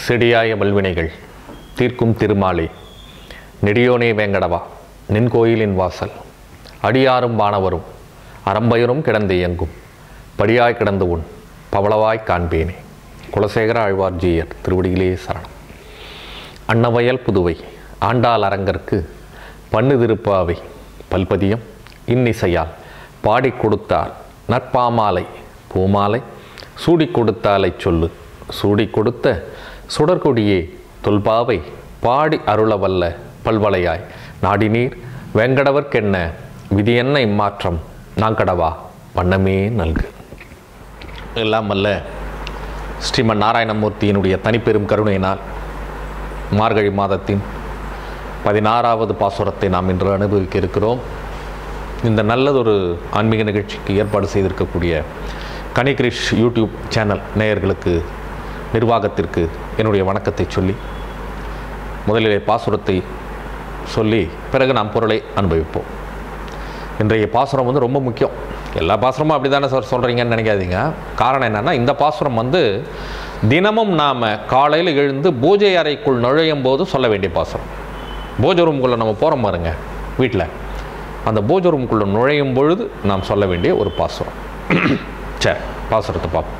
செடியாய வல்வினைகள் தீர்க்கும் திருமாலே நெடியோனே வேங்கடவா நின் கோயிலின் வாசல் அடியாரும் வானவரும் அரம்பயரும் கிடந்து இயங்கும் படியாய் கிடந்து உன் பவளவாய் காண்பேனே குலசேகர ஆழ்வார் ஜீயர் திருவடியிலே சரணம் அன்னவயல் புதுவை ஆண்டாள் அரங்கற்கு பண்ணு திருப்பாவை பல்பதியம் இன்னிசையால் பாடிக் கொடுத்தார் நற்பாமாலை பூமாலை சூடிக் கொடுத்தாலை சொல்லு சூடிக் கொடுத்த சுடர்கொடியே தொல்பாவை பாடி அருளவல்ல பல்வளையாய் நாடினீர் வெங்கடவர்க்கென்ன விதி என்ன இம்மாற்றம் நாங்கடவா வண்ணமே நல்கு எல்லாம் அல்ல ஸ்ரீமன் நாராயணமூர்த்தியினுடைய தனிப்பெரும் கருணையினால் மார்கழி மாதத்தின் பதினாறாவது பாசுரத்தை நாம் இன்று அனுபவிக்க இருக்கிறோம் இந்த நல்லதொரு ஆன்மீக நிகழ்ச்சிக்கு ஏற்பாடு செய்திருக்கக்கூடிய கனிகிரிஷ் யூடியூப் சேனல் நேயர்களுக்கு நிர்வாகத்திற்கு என்னுடைய வணக்கத்தை சொல்லி முதலிலே பாசுரத்தை சொல்லி பிறகு நாம் பொருளை அனுபவிப்போம் இன்றைய பாசுரம் வந்து ரொம்ப முக்கியம் எல்லா பாசுரமும் அப்படி தானே சார் சொல்கிறீங்கன்னு நினைக்காதீங்க காரணம் என்னென்னா இந்த பாசுரம் வந்து தினமும் நாம் காலையில் எழுந்து பூஜை அறைக்குள் நுழையும் போது சொல்ல வேண்டிய பாசுரம் பூஜை ரூமுக்குள்ளே நம்ம போகிறோம் பாருங்க வீட்டில் அந்த பூஜை ரூமுக்குள்ளே நுழையும் பொழுது நாம் சொல்ல வேண்டிய ஒரு பாசுரம் சரி பாசுரத்தை பார்ப்போம்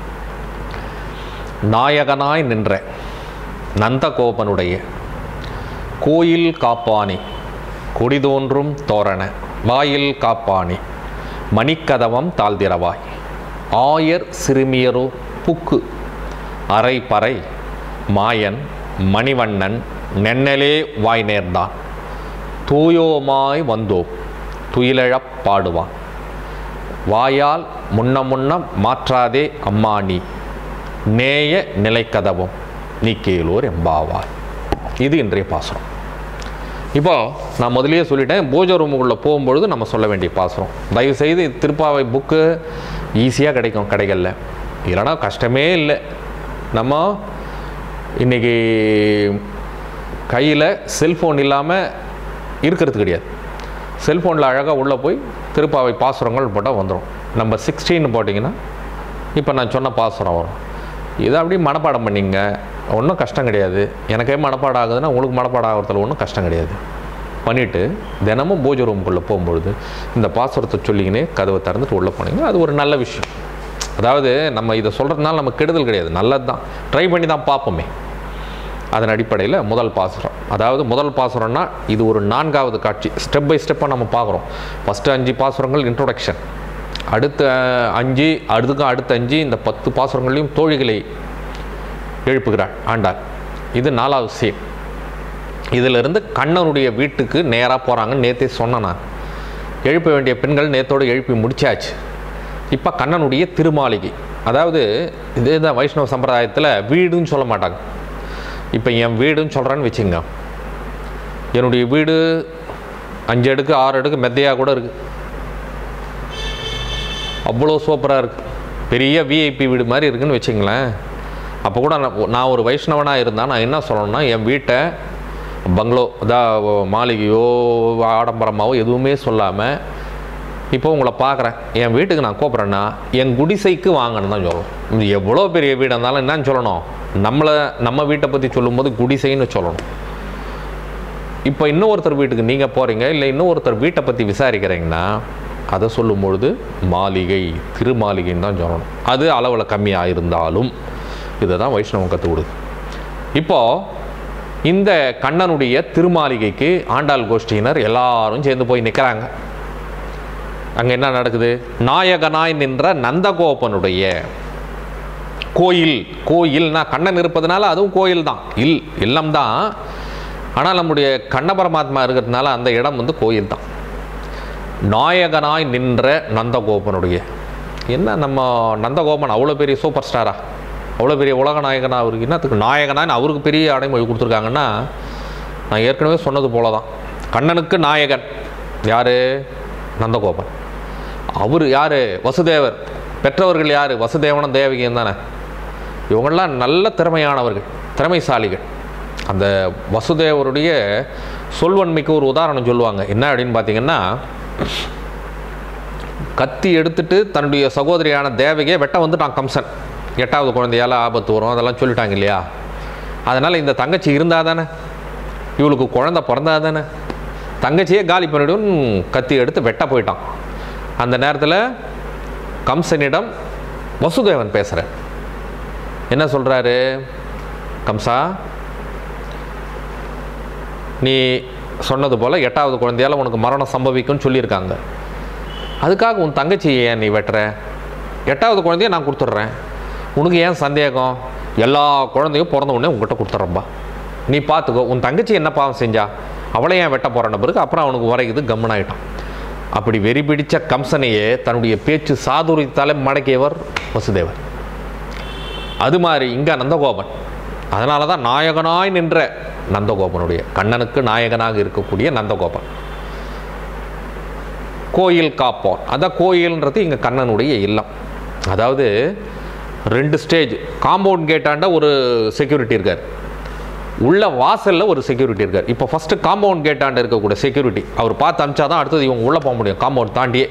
நாயகனாய் நின்ற நந்தகோபனுடைய கோயில் காப்பானி கொடிதோன்றும் தோரண வாயில் காப்பானி மணிக்கதவம் தாழ்திரவாய் ஆயர் சிறுமியரோ புக்கு அரை பறை மாயன் மணிவண்ணன் நென்னலே வாய் நேர்ந்தான் தூயோமாய் வந்தோம் துயிலழப் பாடுவான் வாயால் முன்ன முன்ன மாற்றாதே அம்மா நீ நேய நிலைக்கதவும் நீ கேளோர் எம்பாவாய் இது இன்றைய பாசுரம் இப்போ நான் முதலியே சொல்லிட்டேன் பூஜை ரூமுக்குள்ளே போகும்பொழுது நம்ம சொல்ல வேண்டிய பாசுரம் தயவுசெய்து திருப்பாவை புக்கு ஈஸியாக கிடைக்கும் கிடைக்கல இல்லைனா கஷ்டமே இல்லை நம்ம இன்றைக்கி கையில் செல்ஃபோன் இல்லாமல் இருக்கிறது கிடையாது செல்ஃபோனில் அழகாக உள்ளே போய் திருப்பாவை பாசுரங்கள் போட்டால் வந்துடும் நம்ம சிக்ஸ்டீன் போட்டிங்கன்னா இப்போ நான் சொன்ன பாசுரம் வரும் இதை அப்படியே மனப்பாடம் பண்ணிங்க ஒன்றும் கஷ்டம் கிடையாது எனக்கே மனப்பாடம் ஆகுதுன்னா உங்களுக்கு மனப்பாடம் ஆகிறதுல ஒன்றும் கஷ்டம் கிடையாது பண்ணிவிட்டு தினமும் பூஜை ரூமுக்குள்ளே போகும்பொழுது இந்த பாசுரத்தை சொல்லிக்கினே கதவை திறந்துட்டு உள்ளே போனீங்கன்னா அது ஒரு நல்ல விஷயம் அதாவது நம்ம இதை சொல்கிறதுனால நம்ம கெடுதல் கிடையாது நல்லது தான் ட்ரை பண்ணி தான் பார்ப்போமே அதன் அடிப்படையில் முதல் பாசுரம் அதாவது முதல் பாசுரம்னா இது ஒரு நான்காவது காட்சி ஸ்டெப் பை ஸ்டெப்பாக நம்ம பார்க்குறோம் ஃபஸ்ட்டு அஞ்சு பாசுரங்கள் இன்ட்ரோடக்ஷன் அடுத்த அஞ்சு அடுத்துக்கு அடுத்த அஞ்சு இந்த பத்து பாசுரங்களையும் தோழிகளை எழுப்புகிறாள் ஆண்டாள் இது நாலாவது சீன் இதிலிருந்து கண்ணனுடைய வீட்டுக்கு நேராக போகிறாங்கன்னு நேற்றே சொன்னேன் நான் எழுப்ப வேண்டிய பெண்கள் நேத்தோடு எழுப்பி முடிச்சாச்சு இப்போ கண்ணனுடைய திருமாளிகை அதாவது இதே தான் வைஷ்ணவ சம்பிரதாயத்தில் வீடுன்னு சொல்ல மாட்டாங்க இப்போ என் வீடுன்னு சொல்கிறேன்னு வச்சுங்க என்னுடைய வீடு அஞ்சு அடுக்கு ஆறு அடுக்கு மெத்தையாக கூட இருக்குது அவ்வளோ சூப்பராக இருக்குது பெரிய விஐபி வீடு மாதிரி இருக்குன்னு வச்சுங்களேன் அப்போ கூட நான் நான் ஒரு வைஷ்ணவனாக இருந்தால் நான் என்ன சொல்லணும்னா என் வீட்டை பங்களோ அதான் மாளிகையோ ஆடம்பரமாவோ எதுவுமே சொல்லாமல் இப்போ உங்களை பார்க்குறேன் என் வீட்டுக்கு நான் கூப்பிட்றேன்னா என் குடிசைக்கு வாங்கன்னு தான் சொல்லணும் இது எவ்வளோ பெரிய வீடாக இருந்தாலும் என்னன்னு சொல்லணும் நம்மளை நம்ம வீட்டை பற்றி சொல்லும்போது குடிசைன்னு சொல்லணும் இப்போ இன்னொருத்தர் வீட்டுக்கு நீங்கள் போகிறீங்க இல்லை இன்னொருத்தர் வீட்டை பற்றி விசாரிக்கிறீங்கன்னா அதை சொல்லும்பொழுது மாளிகை திருமாளிகைன்னு தான் சொல்லணும் அது அளவில் கம்மியாக இருந்தாலும் இதை தான் வைஷ்ணவம் கற்றுக் கொடுது இப்போது இந்த கண்ணனுடைய திருமாளிகைக்கு ஆண்டாள் கோஷ்டியினர் எல்லாரும் சேர்ந்து போய் நிற்கிறாங்க அங்கே என்ன நடக்குது நாயகனாய் நின்ற நந்தகோபனுடைய கோயில் கோயில்னா கண்ணன் இருப்பதனால அதுவும் கோயில் தான் இல் இல்லம் தான் ஆனால் நம்முடைய கண்ண பரமாத்மா இருக்கிறதுனால அந்த இடம் வந்து கோயில் தான் நாயகனாய் நின்ற நந்தகோபனுடைய என்ன நம்ம நந்தகோபன் அவ்வளோ பெரிய சூப்பர் ஸ்டாரா அவ்வளோ பெரிய உலக நாயகனா அவருக்கு என்னத்துக்கு நாயகனான்னு அவருக்கு பெரிய அடைமொழி கொடுத்துருக்காங்கன்னா நான் ஏற்கனவே சொன்னது போல தான் கண்ணனுக்கு நாயகன் யார் நந்தகோபன் அவர் யார் வசுதேவர் பெற்றவர்கள் யார் வசுதேவனும் தேவகியும் தானே இவங்கெல்லாம் நல்ல திறமையானவர்கள் திறமைசாலிகள் அந்த வசுதேவருடைய சொல்வன்மைக்கு ஒரு உதாரணம் சொல்லுவாங்க என்ன அப்படின்னு பார்த்தீங்கன்னா கத்தி எடுத்துட்டு தன்னுடைய சகோதரியான தேவகியை வெட்ட வந்துட்டான் கம்சன் எட்டாவது குழந்தையால் ஆபத்து வரும் அதெல்லாம் சொல்லிட்டாங்க இல்லையா அதனால் இந்த தங்கச்சி இருந்தால் தானே இவளுக்கு குழந்தை பிறந்தா தானே தங்கச்சியே காலி பண்ணிடும் கத்தி எடுத்து வெட்ட போயிட்டான் அந்த நேரத்தில் கம்சனிடம் வசுதேவன் பேசுகிறேன் என்ன சொல்கிறாரு கம்சா நீ சொன்னது போல் எட்டாவது குழந்தையால் உனக்கு மரணம் சம்பவிக்கும்னு சொல்லியிருக்காங்க அதுக்காக உன் தங்கச்சி ஏன் நீ வெட்டுற எட்டாவது குழந்தைய நான் கொடுத்துட்றேன் உனக்கு ஏன் சந்தேகம் எல்லா குழந்தையும் பிறந்த உடனே உங்ககிட்ட கொடுத்துட்றேன்பா நீ பார்த்துக்கோ உன் தங்கச்சி என்ன பாவம் செஞ்சா அவளை ஏன் வெட்ட போகிறன பிறகு அப்புறம் அவனுக்கு வரைக்குது கம்முனாயிட்டான் அப்படி வெறி பிடிச்ச கம்சனையே தன்னுடைய பேச்சு சாதுரியத்தாலே மடக்கியவர் வசுதேவர் அது மாதிரி இங்கே நந்தகோபன் அதனால தான் நாயகனாய் நின்ற நந்தகோபனுடைய கண்ணனுக்கு நாயகனாக இருக்கக்கூடிய நந்தகோபன் கோயில் காப்போன் அதான் கோயில்ன்றது இங்கே கண்ணனுடைய இல்லம் அதாவது ரெண்டு ஸ்டேஜ் காம்பவுண்ட் கேட்டாண்ட ஒரு செக்யூரிட்டி இருக்கார் உள்ள வாசலில் ஒரு செக்யூரிட்டி இருக்கார் இப்போ ஃபஸ்ட்டு காம்பவுண்ட் கேட்டாண்ட இருக்கக்கூடிய செக்யூரிட்டி அவர் பார்த்து அனுப்பிச்சா தான் அடுத்தது இவங்க உள்ளே போக முடியும் காம்பவுண்ட் தாண்டியே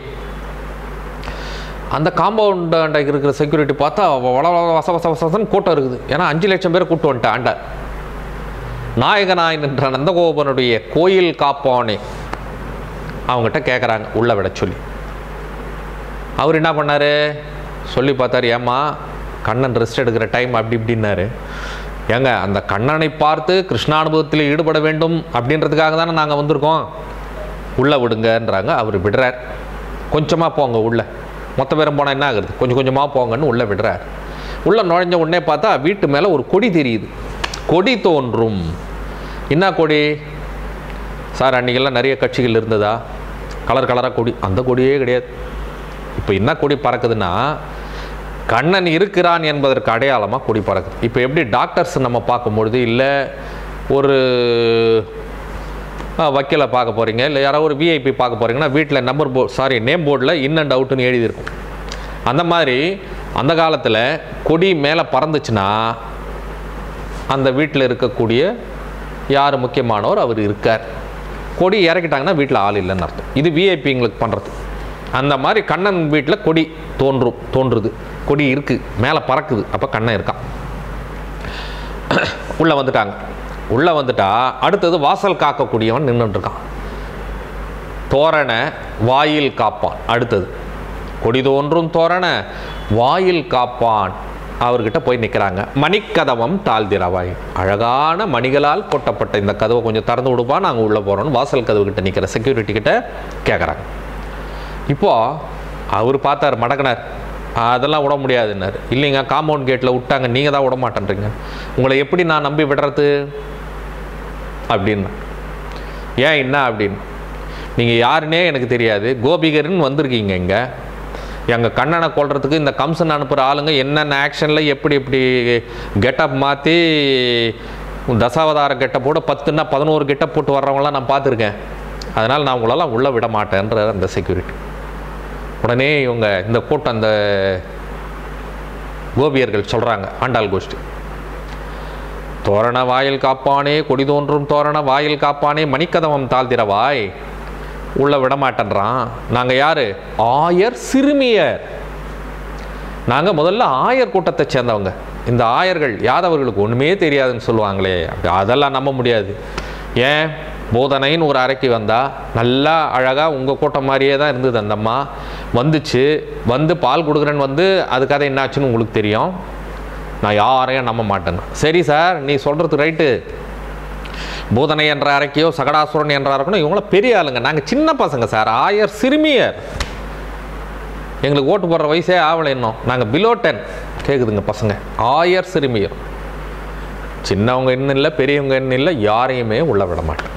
அந்த காம்பவுண்டாண்ட இருக்கிற செக்யூரிட்டி பார்த்தா வள வள வச வச வசன்னு கூட்டம் இருக்குது ஏன்னா அஞ்சு லட்சம் பேர் கூட்டு வந்துட்டேன் ஆண்ட நாயகனாய் நின்ற நந்தகோபனுடைய கோயில் காப்பானே அவங்ககிட்ட கேட்குறாங்க உள்ளே விட சொல்லி அவர் என்ன பண்ணார் சொல்லி பார்த்தாரு ஏம்மா கண்ணன் ரெஸ்ட் எடுக்கிற டைம் அப்படி இப்படின்னாரு ஏங்க அந்த கண்ணனை பார்த்து கிருஷ்ணானுபவத்தில் ஈடுபட வேண்டும் அப்படின்றதுக்காக தானே நாங்கள் வந்திருக்கோம் உள்ளே விடுங்கன்றாங்க அவர் விடுறார் கொஞ்சமாக போங்க உள்ளே மொத்த பேரும் போனால் என்ன ஆகுது கொஞ்சம் கொஞ்சமாக போங்கன்னு உள்ளே விடுறார் உள்ளே நுழைஞ்ச உடனே பார்த்தா வீட்டு மேலே ஒரு கொடி தெரியுது கொடி தோன்றும் என்ன கொடி சார் அன்றைக்கெல்லாம் நிறைய கட்சிகள் இருந்ததா கலர் கலராக கொடி அந்த கொடியே கிடையாது இப்போ என்ன கொடி பறக்குதுன்னா கண்ணன் இருக்கிறான் என்பதற்கு அடையாளமாக கொடி பறக்குது இப்போ எப்படி டாக்டர்ஸ் நம்ம பார்க்கும்பொழுது இல்லை ஒரு ஆ, வக்கீலை பார்க்க போகிறீங்க இல்லை யாரோ ஒரு விஐபி பார்க்க போகிறீங்கன்னா வீட்டில் நம்பர் போர்டு சாரி நேம் போர்டில் இன் அண்ட் அவுட்டுன்னு எழுதியிருக்கும் அந்த மாதிரி அந்த காலத்தில் கொடி மேலே பறந்துச்சுன்னா அந்த வீட்டில் இருக்கக்கூடிய யார் முக்கியமானவர் அவர் இருக்கார் கொடி இறக்கிட்டாங்கன்னா வீட்டில் ஆள் இல்லைன்னு அர்த்தம் இது விஐபிங்களுக்கு பண்ணுறது அந்த மாதிரி கண்ணன் வீட்டில் கொடி தோன்றும் தோன்றுது கொடி இருக்குது மேலே பறக்குது அப்போ கண்ணன் இருக்கான் உள்ளே வந்துட்டாங்க உள்ளே வந்துட்டா அடுத்தது வாசல் காக்கக்கூடியவன் நின்றுட்டு இருக்கான் தோரண வாயில் காப்பான் அடுத்தது கொடி தோன்றும் தோரண வாயில் காப்பான் அவர்கிட்ட போய் நிற்கிறாங்க மணிக்கதவம் தாழ்திரவாய் அழகான மணிகளால் கொட்டப்பட்ட இந்த கதவை கொஞ்சம் திறந்து விடுப்பா நாங்கள் உள்ளே போகிறோம்னு வாசல் கதவு கிட்ட நிற்கிற செக்யூரிட்டி கிட்ட கேட்குறாங்க இப்போ அவர் பார்த்தார் மடக்கினார் அதெல்லாம் விட முடியாதுன்னாரு இல்லைங்க காம்பவுண்ட் கேட்டில் விட்டாங்க நீங்கள் தான் விட மாட்டேன்றீங்க உங்களை எப்படி நான் நம்பி விடுறது அப்படின்னு ஏன் என்ன அப்படின்னு நீங்கள் யாருன்னே எனக்கு தெரியாது கோபிகர்னு வந்திருக்கீங்க இங்கே எங்கள் கண்ணனை கொல்றதுக்கு இந்த கம்சன் அனுப்புகிற ஆளுங்க என்னென்ன ஆக்ஷனில் எப்படி எப்படி கெட்டப் மாற்றி தசாவதார கெட்டப்போட பத்துன்னா பதினோரு கெட்டப் போட்டு வர்றவங்களாம் நான் பார்த்துருக்கேன் அதனால் நான் உங்களெல்லாம் உள்ளே விட மாட்டேன்ற அந்த செக்யூரிட்டி உடனே இவங்க இந்த கூட்டம் அந்த கோபியர்கள் சொல்கிறாங்க ஆண்டாள் கோஷ்டி தோரண வாயில் காப்பானே கொடி தோன்றும் தோரண வாயில் காப்பானே மணிக்கதவம் தாழ்த்திரவாய் உள்ள விட மாட்டேன்றான் நாங்கள் யார் ஆயர் சிறுமியர் நாங்கள் முதல்ல ஆயர் கூட்டத்தை சேர்ந்தவங்க இந்த ஆயர்கள் யாதவர்களுக்கு ஒன்றுமே தெரியாதுன்னு சொல்லுவாங்களே அப்படி அதெல்லாம் நம்ப முடியாது ஏன் போதனைன்னு ஒரு அறைக்கு வந்தா நல்லா அழகாக உங்கள் கூட்டம் மாதிரியே தான் இருந்தது அந்த அம்மா வந்துச்சு வந்து பால் கொடுக்குறேன்னு வந்து அது கதை என்னாச்சுன்னு உங்களுக்கு தெரியும் நான் யாரையும் நம்ப மாட்டேன் சரி சார் நீ சொல்கிறது ரைட்டு பூதனை என்ற அறைக்கையோ சகடாசுரன் என்ற அறைக்கணும் இவங்களாம் பெரிய ஆளுங்க நாங்கள் சின்ன பசங்க சார் ஆயர் சிறுமியர் எங்களுக்கு ஓட்டு போடுற வயசே ஆவலை இன்னும் நாங்கள் பிலோ டென் கேட்குதுங்க பசங்க ஆயர் சிறுமியர் சின்னவங்க இன்னும் இல்லை பெரியவங்க இன்னும் இல்லை யாரையுமே உள்ள விட மாட்டேன்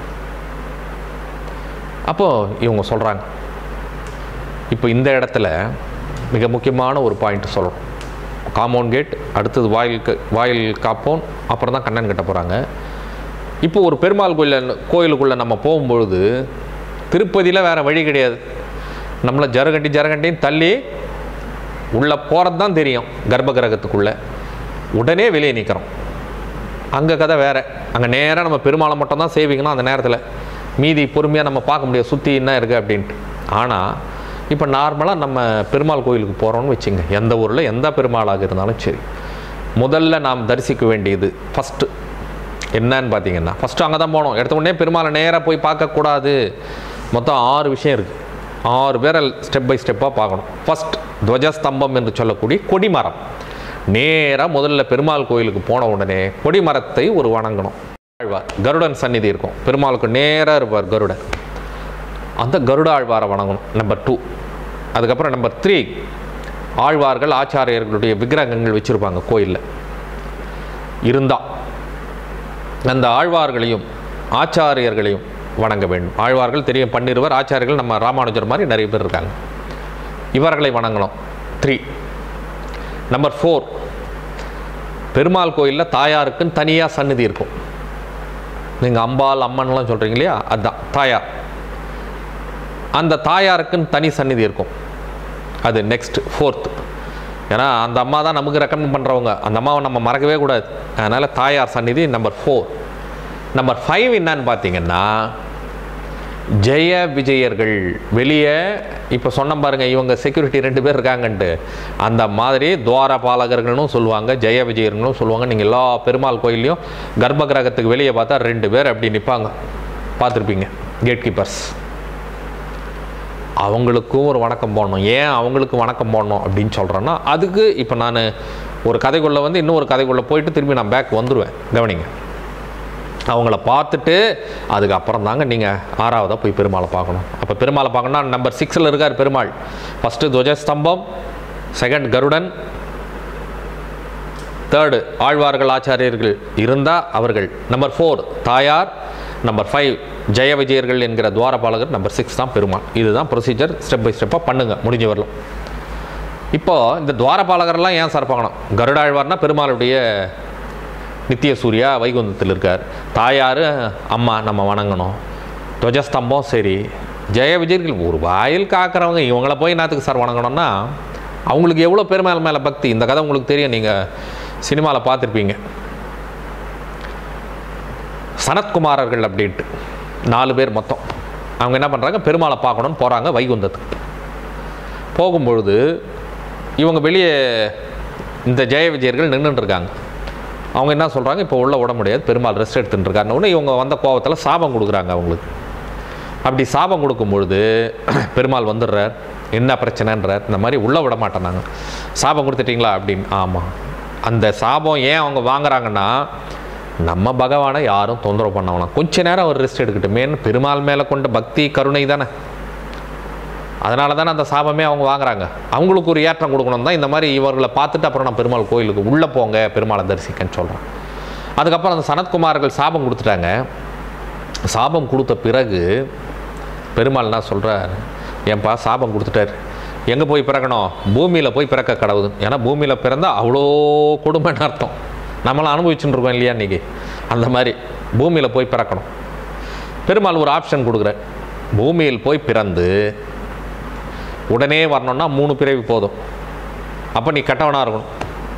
அப்போது இவங்க சொல்கிறாங்க இப்போ இந்த இடத்துல மிக முக்கியமான ஒரு பாயிண்ட் சொல்லணும் காம்பவுண்ட் கேட் அடுத்தது வாயில் க- வாயில் காப்போன் அப்புறம் தான் கண்ணன் கட்ட போகிறாங்க இப்போ ஒரு பெருமாள் கோயில் கோயிலுக்குள்ளே நம்ம போகும்பொழுது திருப்பதியில் வேறு வழி கிடையாது நம்மளை ஜரகண்டி ஜரகண்டின்னு தள்ளி உள்ளே போகிறது தான் தெரியும் கர்ப்ப கிரகத்துக்குள்ளே உடனே வெளியே நிற்கிறோம் அங்கே கதை வேறு அங்கே நேராக நம்ம பெருமாளை மட்டும் தான் சேவிக்கணும் அந்த நேரத்தில் மீதி பொறுமையாக நம்ம பார்க்க முடியாது சுற்றி என்ன இருக்குது அப்படின்ட்டு ஆனால் இப்போ நார்மலாக நம்ம பெருமாள் கோயிலுக்கு போகிறோம்னு வச்சுங்க எந்த ஊரில் எந்த பெருமாளாக இருந்தாலும் சரி முதல்ல நாம் தரிசிக்க வேண்டியது ஃபஸ்ட்டு என்னன்னு பார்த்தீங்கன்னா ஃபஸ்ட்டு அங்கே தான் போகணும் எடுத்த உடனே பெருமாளை நேராக போய் பார்க்கக்கூடாது மொத்தம் ஆறு விஷயம் இருக்குது ஆறு பேரை ஸ்டெப் பை ஸ்டெப்பாக பார்க்கணும் ஃபஸ்ட் துவஜஸ்தம்பம் என்று சொல்லக்கூடிய கொடிமரம் நேராக முதல்ல பெருமாள் கோயிலுக்கு போன உடனே கொடிமரத்தை ஒரு வணங்கணும் ஆழ்வார் கருடன் சந்நிதி இருக்கும் பெருமாளுக்கு நேராக இருப்பார் கருடன் அந்த கருட ஆழ்வாரை வணங்கணும் நம்பர் டூ அதுக்கப்புறம் நம்பர் த்ரீ ஆழ்வார்கள் ஆச்சாரியர்களுடைய விக்கிரகங்கள் வச்சுருப்பாங்க கோயிலில் இருந்தா அந்த ஆழ்வார்களையும் ஆச்சாரியர்களையும் வணங்க வேண்டும் ஆழ்வார்கள் தெரியும் பன்னிருவர் ஆச்சாரியர்கள் நம்ம ராமானுஜர் மாதிரி நிறைய பேர் இருக்காங்க இவர்களை வணங்கணும் த்ரீ நம்பர் ஃபோர் பெருமாள் கோயிலில் தாயாருக்குன்னு தனியாக சந்நிதி இருக்கும் நீங்கள் அம்பாள் அம்மன்லாம் சொல்கிறீங்க இல்லையா அதுதான் தாயார் அந்த தாயாருக்குன்னு தனி சந்நிதி இருக்கும் அது நெக்ஸ்ட் ஃபோர்த் ஏன்னா அந்த அம்மா தான் நமக்கு ரெக்கமெண்ட் பண்ணுறவங்க அந்த அம்மாவை நம்ம மறக்கவே கூடாது அதனால் தாயார் சந்நிதி நம்பர் ஃபோர் நம்பர் ஃபைவ் என்னன்னு பார்த்தீங்கன்னா ஜெய விஜயர்கள் வெளியே இப்போ சொன்ன பாருங்க இவங்க செக்யூரிட்டி ரெண்டு பேர் இருக்காங்கன்ட்டு அந்த மாதிரி துவாரபாலகர்கள்னும் சொல்லுவாங்க ஜெய விஜயர்களும் சொல்லுவாங்க நீங்கள் எல்லா பெருமாள் கோயில்லையும் கர்ப்ப கிரகத்துக்கு வெளியே பார்த்தா ரெண்டு பேர் அப்படி நிற்பாங்க பார்த்துருப்பீங்க கேட் கீப்பர்ஸ் அவங்களுக்கும் ஒரு வணக்கம் போடணும் ஏன் அவங்களுக்கு வணக்கம் போடணும் அப்படின்னு சொல்கிறேன்னா அதுக்கு இப்போ நான் ஒரு கதைக்குள்ளே வந்து இன்னொரு கதைக்குள்ளே போயிட்டு திரும்பி நான் பேக் வந்துடுவேன் கவனிங்க அவங்கள பார்த்துட்டு அதுக்கப்புறம் தாங்க நீங்கள் ஆறாவதாக போய் பெருமாளை பார்க்கணும் அப்போ பெருமாளை பார்க்கணும்னா நம்பர் சிக்ஸில் இருக்கார் பெருமாள் ஃபஸ்ட்டு துவஜஸ்தம்பம் செகண்ட் கருடன் தேர்டு ஆழ்வார்கள் ஆச்சாரியர்கள் இருந்தால் அவர்கள் நம்பர் ஃபோர் தாயார் நம்பர் ஃபைவ் ஜெய விஜயர்கள் என்கிற துவாரபாலகர் நம்பர் சிக்ஸ் தான் பெருமாள் இதுதான் ப்ரொசீஜர் ஸ்டெப் பை ஸ்டெப்பாக பண்ணுங்க முடிஞ்ச வரலாம் இப்போ இந்த துவாரபாலகர்லாம் ஏன் சார் பார்க்கணும் கருடாழ்வார்னா பெருமாளுடைய நித்திய சூர்யா வைகுந்தத்தில் இருக்கார் தாயார் அம்மா நம்ம வணங்கணும் துவஜஸ்தம்பம் சரி ஜெய விஜயர்கள் ஒரு வாயில் காக்கிறவங்க இவங்கள போய் என்னத்துக்கு சார் வணங்கணும்னா அவங்களுக்கு எவ்வளோ பெருமாள் மேலே பக்தி இந்த கதை உங்களுக்கு தெரியும் நீங்கள் சினிமாவில் பார்த்துருப்பீங்க சனத்குமாரர்கள் அப்படின்ட்டு நாலு பேர் மொத்தம் அவங்க என்ன பண்ணுறாங்க பெருமாளை பார்க்கணும்னு போகிறாங்க வைகுந்தத்துக்கு போகும்பொழுது இவங்க வெளியே இந்த ஜெய விஜயர்கள் நின்றுட்டு இருக்காங்க அவங்க என்ன சொல்கிறாங்க இப்போ உள்ள விட முடியாது பெருமாள் ரெஸ்ட் எடுத்துட்டு இருக்காருன்னு உடனே இவங்க வந்த கோவத்தில் சாபம் கொடுக்குறாங்க அவங்களுக்கு அப்படி சாபம் கொடுக்கும் பொழுது பெருமாள் வந்துடுறார் என்ன பிரச்சனைன்றார் இந்த மாதிரி உள்ளே விட மாட்டேன் நாங்கள் சாபம் கொடுத்துட்டீங்களா அப்படின்னு ஆமாம் அந்த சாபம் ஏன் அவங்க வாங்குறாங்கன்னா நம்ம பகவானை யாரும் தொந்தரவு பண்ண வேணாம் கொஞ்ச நேரம் அவர் ரெஸ்ட் எடுக்கட்டுமேன்னு பெருமாள் மேலே கொண்ட பக்தி கருணை தானே அதனால தானே அந்த சாபமே அவங்க வாங்குறாங்க அவங்களுக்கு ஒரு ஏற்றம் கொடுக்கணும் தான் இந்த மாதிரி இவர்களை பார்த்துட்டு அப்புறம் நான் பெருமாள் கோயிலுக்கு உள்ளே போங்க பெருமாளை தரிசிக்கன்னு சொல்கிறேன் அதுக்கப்புறம் அந்த சனத்குமார்கள் சாபம் கொடுத்துட்டாங்க சாபம் கொடுத்த பிறகு பெருமாள் என்ன சொல்கிறார் ஏன்பா சாபம் கொடுத்துட்டார் எங்கே போய் பிறக்கணும் பூமியில் போய் பிறக்க கடவுது ஏன்னா பூமியில் பிறந்தால் அவ்வளோ கொடுமைன்னு அர்த்தம் நம்மளாம் அனுபவிச்சுட்டு இருக்கோம் இல்லையா இன்றைக்கி அந்த மாதிரி பூமியில் போய் பிறக்கணும் பெருமாள் ஒரு ஆப்ஷன் கொடுக்குறார் பூமியில் போய் பிறந்து உடனே வரணும்னா மூணு பிறவி போதும் அப்போ நீ கெட்டவனாக இருக்கணும்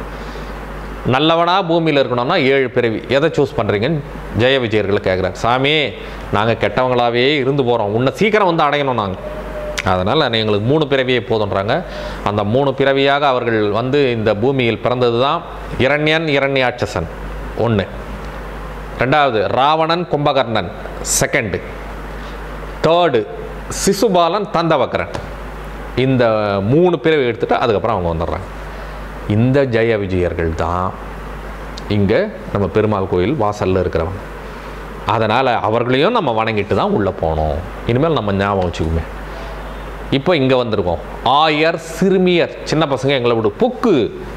நல்லவனா பூமியில் இருக்கணும்னா ஏழு பிறவி எதை சூஸ் பண்ணுறீங்கன்னு ஜெய விஜயர்களை கேட்குறாரு சாமி நாங்கள் கெட்டவங்களாவே இருந்து போகிறோம் உன்னை சீக்கிரம் வந்து அடையணும் நாங்கள் அதனால் எங்களுக்கு மூணு பிறவியே போதுன்றாங்க அந்த மூணு பிறவியாக அவர்கள் வந்து இந்த பூமியில் பிறந்தது தான் இரண்யன் இரண்யாட்சசன் ஒன்று ரெண்டாவது ராவணன் கும்பகர்ணன் செகண்டு தேர்டு சிசுபாலன் தந்தவக்கரன் இந்த மூணு பிறவி எடுத்துட்டு அதுக்கப்புறம் அவங்க வந்துடுறாங்க இந்த ஜெய விஜயர்கள் தான் இங்கே நம்ம பெருமாள் கோயில் வாசலில் இருக்கிறவங்க அதனால் அவர்களையும் நம்ம வணங்கிட்டு தான் உள்ளே போனோம் இனிமேல் நம்ம ஞாபகம் வச்சுக்குமே இப்போ இங்கே வந்திருக்கோம் ஆயர் சிறுமியர் சின்ன பசங்க எங்களை விடு புக்கு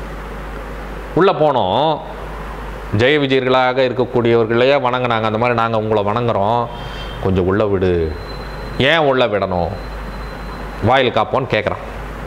உள்ளே போனோம் ஜெய விஜயர்களாக இருக்கக்கூடியவர்களையே வணங்கினாங்க அந்த மாதிரி நாங்கள் உங்களை வணங்குறோம் கொஞ்சம் உள்ளே விடு ஏன் உள்ளே விடணும் வாயில் காப்போன்னு கேட்குறான்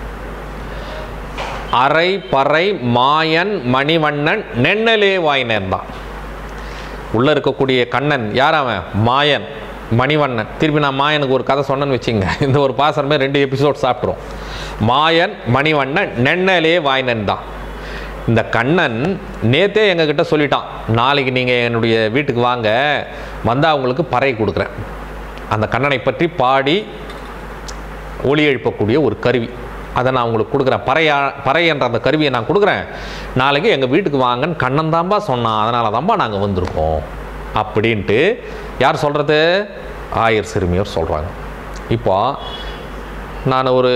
அரை பறை மாயன் மணிவண்ணன் நெண்ணலே வாயினன் தான் உள்ளே இருக்கக்கூடிய கண்ணன் யார் அவன் மாயன் மணிவண்ணன் திருப்பி நான் மாயனுக்கு ஒரு கதை சொன்னேன்னு வச்சுங்க இந்த ஒரு பாசனமே ரெண்டு எபிசோட் சாப்பிட்றோம் மாயன் மணிவண்ணன் நெண்ணலே வாயினன் தான் இந்த கண்ணன் நேத்தே எங்ககிட்ட சொல்லிட்டான் நாளைக்கு நீங்கள் என்னுடைய வீட்டுக்கு வாங்க வந்தால் அவங்களுக்கு பறை கொடுக்குறேன் அந்த கண்ணனை பற்றி பாடி ஒளி எழுப்பக்கூடிய ஒரு கருவி அதை நான் உங்களுக்கு கொடுக்குறேன் பறையா பறை என்ற அந்த கருவியை நான் கொடுக்குறேன் நாளைக்கு எங்கள் வீட்டுக்கு வாங்கன்னு கண்ணன் தான்பா சொன்னான் அதனால தான்பா நாங்கள் வந்திருக்கோம் அப்படின்ட்டு யார் சொல்கிறது ஆயர் சிறுமியோர் சொல்கிறாங்க இப்போ நான் ஒரு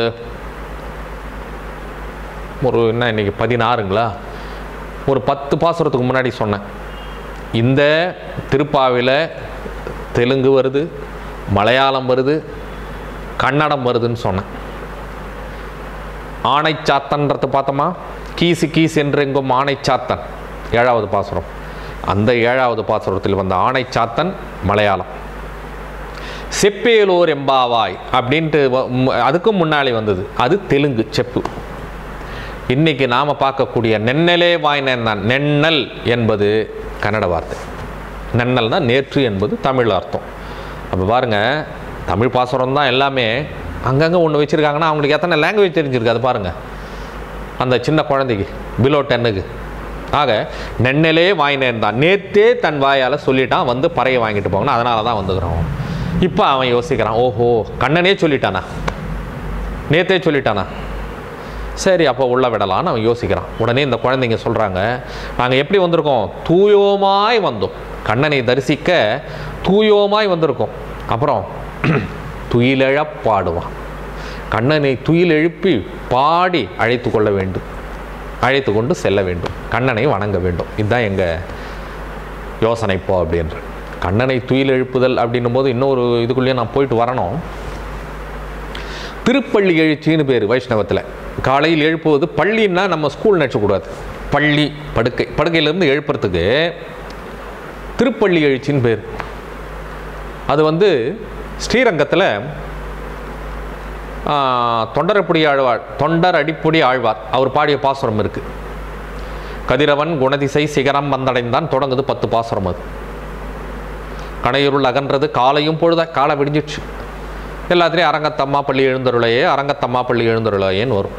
ஒரு என்ன இன்னைக்கு பதினாறுங்களா ஒரு பத்து பாசுரத்துக்கு முன்னாடி சொன்னேன் இந்த திருப்பாவில தெலுங்கு வருது மலையாளம் வருது கன்னடம் வருதுன்னு சொன்னேன் ஆணைச்சாத்தன்றது பார்த்தோமா கீசு கீஸ் என்றெங்கும் ஆணைச்சாத்தன் ஏழாவது பாசுரம் அந்த ஏழாவது பாசுரத்தில் வந்த ஆணைச்சாத்தன் மலையாளம் செப்பேலோர் எம்பாவாய் அப்படின்ட்டு வ- ம், அதுக்கும் முன்னாடி வந்தது அது தெலுங்கு செப்பு இன்னைக்கு நாம் பார்க்கக்கூடிய நென்னலே வாய்னன் தான் நென்னல் என்பது கன்னட வார்த்தை நென்னல் தான் நேற்று என்பது தமிழ் அர்த்தம் அப்போ பாருங்க தமிழ் பாசுரம் தான் எல்லாமே அங்கங்கே ஒன்று வச்சுருக்காங்கன்னா அவங்களுக்கு எத்தனை லாங்குவேஜ் தெரிஞ்சிருக்கு அது பாருங்கள் அந்த சின்ன குழந்தைக்கு பிலோ டென்னுக்கு ஆக நென்னலே வாங்கினேன் தான் நேத்தே தன் வாயால் சொல்லிட்டான் வந்து பறையை வாங்கிட்டு போகணும் அதனால தான் வந்துக்கிறோம் இப்போ அவன் யோசிக்கிறான் ஓஹோ கண்ணனே சொல்லிட்டானா நேத்தே சொல்லிட்டானா சரி அப்போ உள்ள விடலான்னு அவன் யோசிக்கிறான் உடனே இந்த குழந்தைங்க சொல்கிறாங்க நாங்கள் எப்படி வந்திருக்கோம் தூயோமாய் வந்தோம் கண்ணனை தரிசிக்க தூயோமாய் வந்திருக்கோம் அப்புறம் துயிலெழப் பாடுவான் கண்ணனை துயில் எழுப்பி பாடி அழைத்து கொள்ள வேண்டும் அழைத்து கொண்டு செல்ல வேண்டும் கண்ணனை வணங்க வேண்டும் இதுதான் எங்கள் யோசனை இப்போ அப்படின்ற கண்ணனை துயில் எழுப்புதல் அப்படின்னும் போது இன்னொரு இதுக்குள்ளேயே நான் போயிட்டு வரணும் திருப்பள்ளி எழுச்சின்னு பேர் வைஷ்ணவத்தில் காலையில் எழுப்புவது பள்ளின்னா நம்ம ஸ்கூல் நினச்சக்கூடாது பள்ளி படுக்கை படுக்கையிலேருந்து எழுப்புறதுக்கு திருப்பள்ளி எழுச்சின்னு பேர் அது வந்து ஸ்ரீரங்கத்தில் தொண்டரப்புடி ஆழ்வார் தொண்டர் அடிப்பொடி ஆழ்வார் அவர் பாடிய பாசுரம் இருக்குது கதிரவன் குணதிசை சிகரம் வந்தடைந்தான் தொடங்குது பத்து பாசுரம் அது கணையுருள் அகன்றது காலையும் பொழுத காலை விடிஞ்சிடுச்சு எல்லாத்துலேயும் அரங்கத்தம்மா பள்ளி எழுந்தருளையே அரங்கத்தம்மா பள்ளி எழுந்தருளையேன்னு வரும்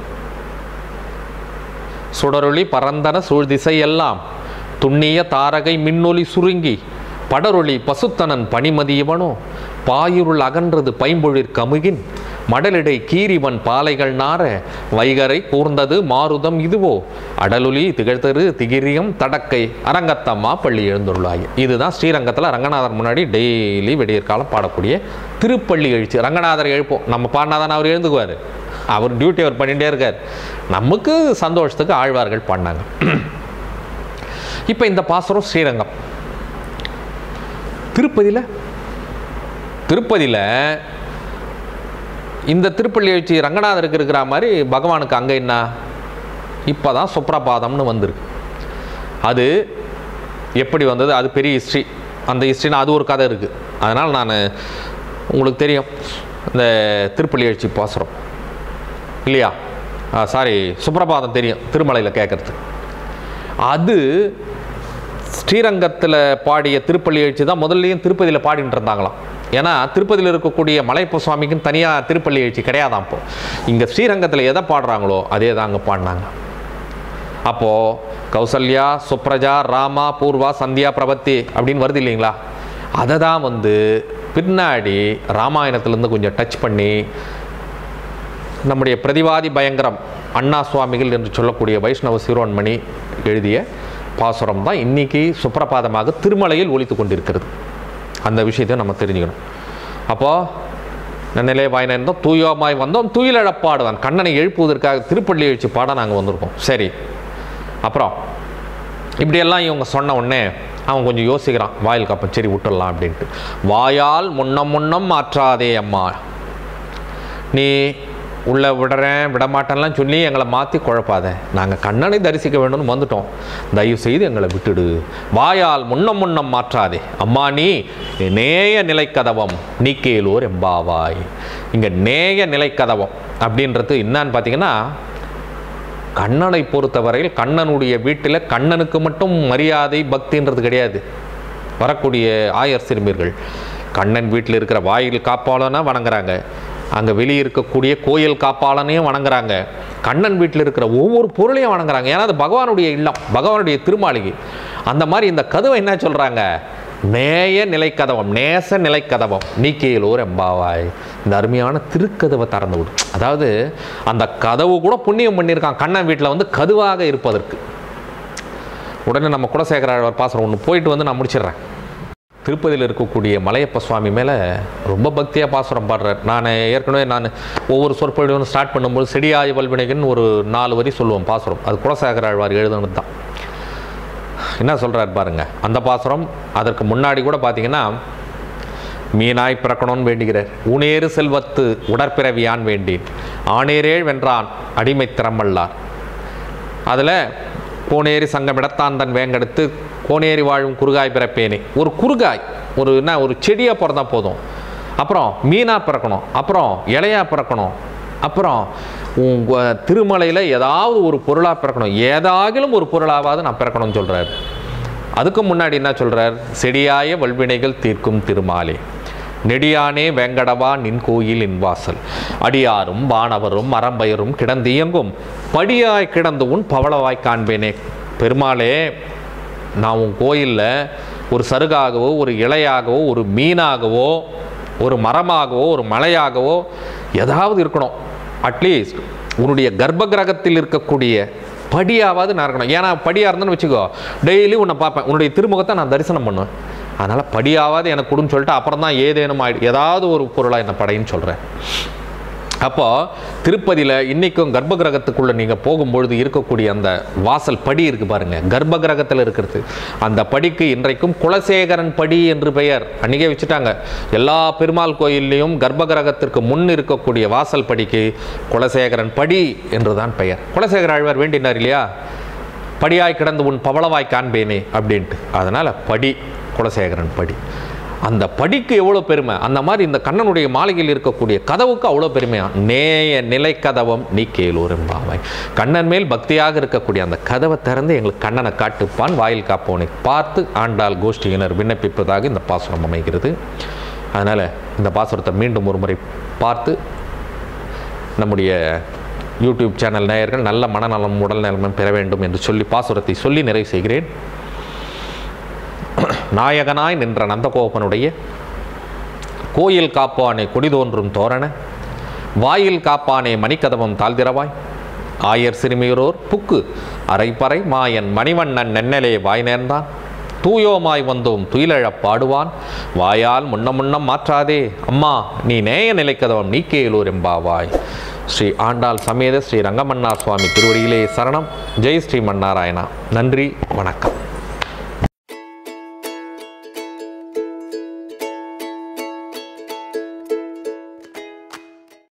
சுடரொளி பரந்தன சூழ்திசை எல்லாம் துண்ணிய தாரகை மின்னொலி சுருங்கி படரொளி பசுத்தனன் பனிமதியவனோ பாயுருள் அகன்றது பைம்பொழிற் கமுகின் மடலிடை கீரிவன் பாலைகள் நார வைகரை கூர்ந்தது மாருதம் இதுவோ அடலுலி திகழ்தரு திகிரியம் தடக்கை அரங்கத்தம்மா பள்ளி எழுந்துள்ளாய் இதுதான் ஸ்ரீரங்கத்தில் ரங்கநாதர் முன்னாடி டெய்லி விடியற்காலம் பாடக்கூடிய திருப்பள்ளி எழுச்சி ரங்கநாதர் எழுப்போம் நம்ம பாடினாதான் அவர் எழுந்துக்குவார் அவர் டியூட்டி அவர் பண்ணிகிட்டே இருக்கார் நமக்கு சந்தோஷத்துக்கு ஆழ்வார்கள் பண்ணாங்க இப்போ இந்த பாசுரம் ஸ்ரீரங்கம் திருப்பதியில் திருப்பதியில் இந்த திருப்பள்ளி எழுச்சி ரங்கநாதருக்கு இருக்கிற மாதிரி பகவானுக்கு அங்கே என்ன இப்போ தான் சுப்ரபாதம்னு வந்திருக்கு அது எப்படி வந்தது அது பெரிய ஹிஸ்ட்ரி அந்த ஹிஸ்ட்ரினா அது ஒரு கதை இருக்குது அதனால் நான் உங்களுக்கு தெரியும் இந்த திருப்பள்ளி எழுச்சி பாசுரம் இல்லையா சாரி சுப்ரபாதம் தெரியும் திருமலையில் கேட்குறது அது ஸ்ரீரங்கத்தில் பாடிய திருப்பள்ளி எழுச்சி தான் முதல்லையும் திருப்பதியில் பாடிட்டு இருந்தாங்களாம் ஏன்னா திருப்பதியில் இருக்கக்கூடிய மலையப்ப சுவாமிக்குன்னு தனியாக திருப்பள்ளி எழுச்சி கிடையாதாம் இப்போ இங்கே ஸ்ரீரங்கத்தில் எதை பாடுறாங்களோ அதே தான் அங்கே பாடினாங்க அப்போது கௌசல்யா சுப்ரஜா ராமா பூர்வா சந்தியா பிரபத்தி அப்படின்னு வருது இல்லைங்களா அதை தான் வந்து பின்னாடி ராமாயணத்துலேருந்து கொஞ்சம் டச் பண்ணி நம்முடைய பிரதிவாதி பயங்கரம் அண்ணா சுவாமிகள் என்று சொல்லக்கூடிய வைஷ்ணவ சிரோன்மணி எழுதிய பாசுரம் தான் இன்னைக்கு சுப்பிரபாதமாக திருமலையில் ஒலித்து கொண்டிருக்கிறது அந்த விஷயத்தை நம்ம தெரிஞ்சுக்கணும் அப்போது நன்னிலே வாய்ந்தோம் தூயோமாய் வந்தோம் துயிலழப்பாடுவான் கண்ணனை எழுப்புவதற்காக திருப்பள்ளி எழுச்சி பாட நாங்கள் வந்திருக்கோம் சரி அப்புறம் இப்படியெல்லாம் இவங்க சொன்ன உடனே அவன் கொஞ்சம் யோசிக்கிறான் வாயில் கப்பம் சரி விட்டுடலாம் அப்படின்ட்டு வாயால் முன்னம் முன்னம் மாற்றாதே அம்மா நீ உள்ளே விடுறேன் விடமாட்டேன்லாம் சொல்லி எங்களை மாற்றி குழப்பாத நாங்கள் கண்ணனை தரிசிக்க வேண்டும்னு வந்துட்டோம் தயவு செய்து எங்களை விட்டுடு வாயால் முன்னம் முன்னம் மாற்றாதே அம்மா நீ நேய நிலைக்கதவம் நீக்கேலோர் எம்பாவாய் இங்கே நேய நிலைக்கதவம் அப்படின்றது என்னன்னு பார்த்தீங்கன்னா கண்ணனை பொறுத்தவரையில் கண்ணனுடைய வீட்டில் கண்ணனுக்கு மட்டும் மரியாதை பக்தின்றது கிடையாது வரக்கூடிய ஆயர் சிறுமியர்கள் கண்ணன் வீட்டில் இருக்கிற வாயில் காப்பாளனா வணங்குறாங்க அங்கே வெளியே இருக்கக்கூடிய கோயில் காப்பாளனையும் வணங்குறாங்க கண்ணன் வீட்டில் இருக்கிற ஒவ்வொரு பொருளையும் வணங்குறாங்க ஏன்னா அது பகவானுடைய இல்லம் பகவானுடைய திருமாளிகை அந்த மாதிரி இந்த கதவை என்ன சொல்கிறாங்க நேய நிலைக்கதவம் நேச நிலைக்கதவம் நீக்கியலோர் எம்பாவாய் இந்த அருமையான திருக்கதவை திறந்து விடும் அதாவது அந்த கதவு கூட புண்ணியம் பண்ணியிருக்கான் கண்ணன் வீட்டில் வந்து கதுவாக இருப்பதற்கு உடனே நம்ம குலசேகர ஆழ்வார் பாசனம் ஒன்று போயிட்டு வந்து நான் முடிச்சிடுறேன் திருப்பதியில் இருக்கக்கூடிய மலையப்ப சுவாமி மேலே ரொம்ப பக்தியாக பாசுரம் பாடுறார் நான் ஏற்கனவே நான் ஒவ்வொரு சொற்பொழிவும் ஸ்டார்ட் பண்ணும்போது செடியாய் வல்வினைகன் ஒரு நாலு வரி சொல்லுவோம் பாசுரம் அது குலசேகர ஆழ்வார் எழுதுனது தான் என்ன சொல்கிறார் பாருங்க அந்த பாசுரம் அதற்கு முன்னாடி கூட பார்த்தீங்கன்னா மீனாய் பிறக்கணும்னு வேண்டுகிறார் ஊனேறு செல்வத்து உடற்பிறவியான் வேண்டேன் ஆனேரேழ் வென்றான் அடிமை திறமல்லார் அதில் கோனேரி சங்கமிடத்தான் தன் வேங்கெடுத்து கோனேரி வாழும் குறுகாய் பிறப்பேனே ஒரு குறுகாய் ஒரு என்ன ஒரு செடியாக பிறந்தா போதும் அப்புறம் மீனாக பிறக்கணும் அப்புறம் இலையா பிறக்கணும் அப்புறம் உங்க திருமலையில் ஏதாவது ஒரு பொருளாக பிறக்கணும் ஏதாகிலும் ஒரு பொருளாவது நான் பிறக்கணும்னு சொல்கிறார் அதுக்கு முன்னாடி என்ன சொல்கிறார் செடியாய வல்வினைகள் தீர்க்கும் திருமாலே நெடியானே வேங்கடவா நின் கோயில் இன் வாசல் அடியாரும் வானவரும் மரம்பயரும் கிடந்தியங்கும் படியாய் கிடந்து உன் பவளவாய் காண்பேனே பெருமாளே நான் உன் கோயிலில் ஒரு சருகாகவோ ஒரு இலையாகவோ ஒரு மீனாகவோ ஒரு மரமாகவோ ஒரு மலையாகவோ ஏதாவது இருக்கணும் அட்லீஸ்ட் உன்னுடைய கர்ப்ப கிரகத்தில் இருக்கக்கூடிய படியாவது நான் இருக்கணும் ஏன்னா படியாக இருந்தேன்னு வச்சுக்கோ டெய்லி உன்னை பார்ப்பேன் உன்னுடைய திருமுகத்தை நான் தரிசனம் பண்ணுவேன் அதனால் படியாவது எனக்கு கொடுன்னு சொல்லிட்டு அப்புறம் தான் ஏதேனும் ஆயிடு ஏதாவது ஒரு பொருளாக என்ன படைன்னு சொல்கிறேன் அப்போ திருப்பதியில் இன்றைக்கும் கர்ப்ப கிரகத்துக்குள்ளே நீங்கள் போகும்பொழுது இருக்கக்கூடிய அந்த வாசல் படி இருக்குது பாருங்க கர்ப்ப கிரகத்தில் இருக்கிறது அந்த படிக்கு இன்றைக்கும் குலசேகரன் படி என்று பெயர் அன்றைக்கே வச்சுட்டாங்க எல்லா பெருமாள் கோயில்லையும் கர்ப்ப கிரகத்திற்கு முன் இருக்கக்கூடிய வாசல் படிக்கு குலசேகரன் படி என்று தான் பெயர் குலசேகர ஆழ்வார் வேண்டினார் இல்லையா படியாய் கிடந்து உன் பவளவாய் காண்பேனே அப்படின்ட்டு அதனால் படி குலசேகரன் படி அந்த படிக்கு எவ்வளோ பெருமை அந்த மாதிரி இந்த கண்ணனுடைய மாளிகையில் இருக்கக்கூடிய கதவுக்கு அவ்வளோ பெருமையா நேய நிலை கதவம் நீ கேளூர் எம்பாவாய் கண்ணன் மேல் பக்தியாக இருக்கக்கூடிய அந்த கதவை திறந்து எங்களுக்கு கண்ணனை காட்டுப்பான் வாயில் காப்போனை பார்த்து ஆண்டாள் கோஷ்டியினர் விண்ணப்பிப்பதாக இந்த பாசுரம் அமைகிறது அதனால் இந்த பாசுரத்தை மீண்டும் ஒரு முறை பார்த்து நம்முடைய யூடியூப் சேனல் நேயர்கள் நல்ல மனநலம் உடல் நலமும் பெற வேண்டும் என்று சொல்லி பாசுரத்தை சொல்லி நிறைவு செய்கிறேன் நாயகனாய் நின்ற நந்தகோபனுடைய கோயில் காப்பானே கொடிதோன்றும் தோரண வாயில் காப்பானே மணிக்கதவம் தாழ்திரவாய் ஆயர் சிறுமியரோர் புக்கு அரைப்பறை மாயன் மணிவண்ணன் நென்னலே வாய் நேர்ந்தான் தூயோமாய் வந்தோம் துயிலழப் பாடுவான் வாயால் முன்ன முன்னம் மாற்றாதே அம்மா நீ நேய நிலைக்கதவம் நீக்கேலூர் எம்பாவாய் ஸ்ரீ ஆண்டாள் சமேத ஸ்ரீ ரங்கமன்னார் சுவாமி திருவடியிலே சரணம் ஜெய் ஸ்ரீ மன்னாராயணா நன்றி வணக்கம்